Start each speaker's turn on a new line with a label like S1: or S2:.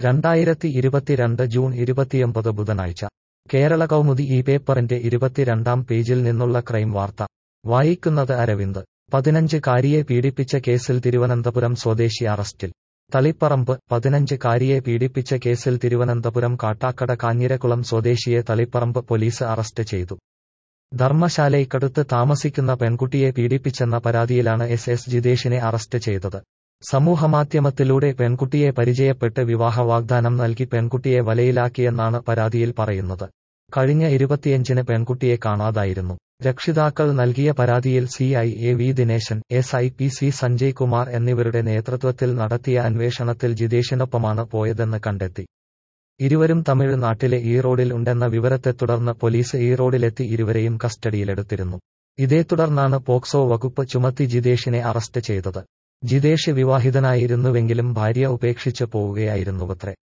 S1: രണ്ടായിരത്തി ഇരുപത്തിരണ്ട് ജൂൺ ഇരുപത്തിയൊമ്പത് ബുധനാഴ്ച കേരള കൗമുദി ഈ പേപ്പറിന്റെ ഇരുപത്തിരണ്ടാം പേജിൽ നിന്നുള്ള ക്രൈം വാർത്ത വായിക്കുന്നത് അരവിന്ദ് പതിനഞ്ച് കാരിയെ പീഡിപ്പിച്ച കേസിൽ തിരുവനന്തപുരം സ്വദേശി അറസ്റ്റിൽ തളിപ്പറമ്പ് പതിനഞ്ച് കാരിയെ പീഡിപ്പിച്ച കേസിൽ തിരുവനന്തപുരം കാട്ടാക്കട കാഞ്ഞിരക്കുളം സ്വദേശിയെ തളിപ്പറമ്പ് പോലീസ് അറസ്റ്റ് ചെയ്തു ധർമ്മശാലയ്ക്കടുത്ത് താമസിക്കുന്ന പെൺകുട്ടിയെ പീഡിപ്പിച്ചെന്ന പരാതിയിലാണ് എസ് എസ് ജിതേഷിനെ അറസ്റ്റ് ചെയ്തത് സമൂഹമാധ്യമത്തിലൂടെ പെൺകുട്ടിയെ പരിചയപ്പെട്ട് വിവാഹ വാഗ്ദാനം നൽകി പെൺകുട്ടിയെ വലയിലാക്കിയെന്നാണ് പരാതിയിൽ പറയുന്നത് കഴിഞ്ഞ ഇരുപത്തിയഞ്ചിന് പെൺകുട്ടിയെ കാണാതായിരുന്നു രക്ഷിതാക്കൾ നൽകിയ പരാതിയിൽ C I A V Dineshan S I P C Sanjay Kumar എന്നിവരുടെ നേതൃത്വത്തിൽ നടത്തിയ അന്വേഷണത്തിൽ ജിതേഷിനൊപ്പമാണ് പോയതെന്ന് കണ്ടെത്തി ഇരുവരും തമിഴ്നാട്ടിലെ ഈറോഡിൽ ഉണ്ടെന്ന വിവരത്തെ തുടർന്ന് പോലീസ് ഈറോഡിലെത്തി ഇരുവരെയും കസ്റ്റഡിയിലെടുത്തിരുന്നു ഇതേ തുടർന്നാണ് പോക്സോ വകുപ്പ് ചുമത്തി ജിതേഷിനെ അറസ്റ്റ് ചെയ്തത് ജിതേഷ് വിവാഹിതനായിരുന്നുവെങ്കിലും ഭാര്യ ഉപേക്ഷിച്ച് പോവുകയായിരുന്നുവത്രേ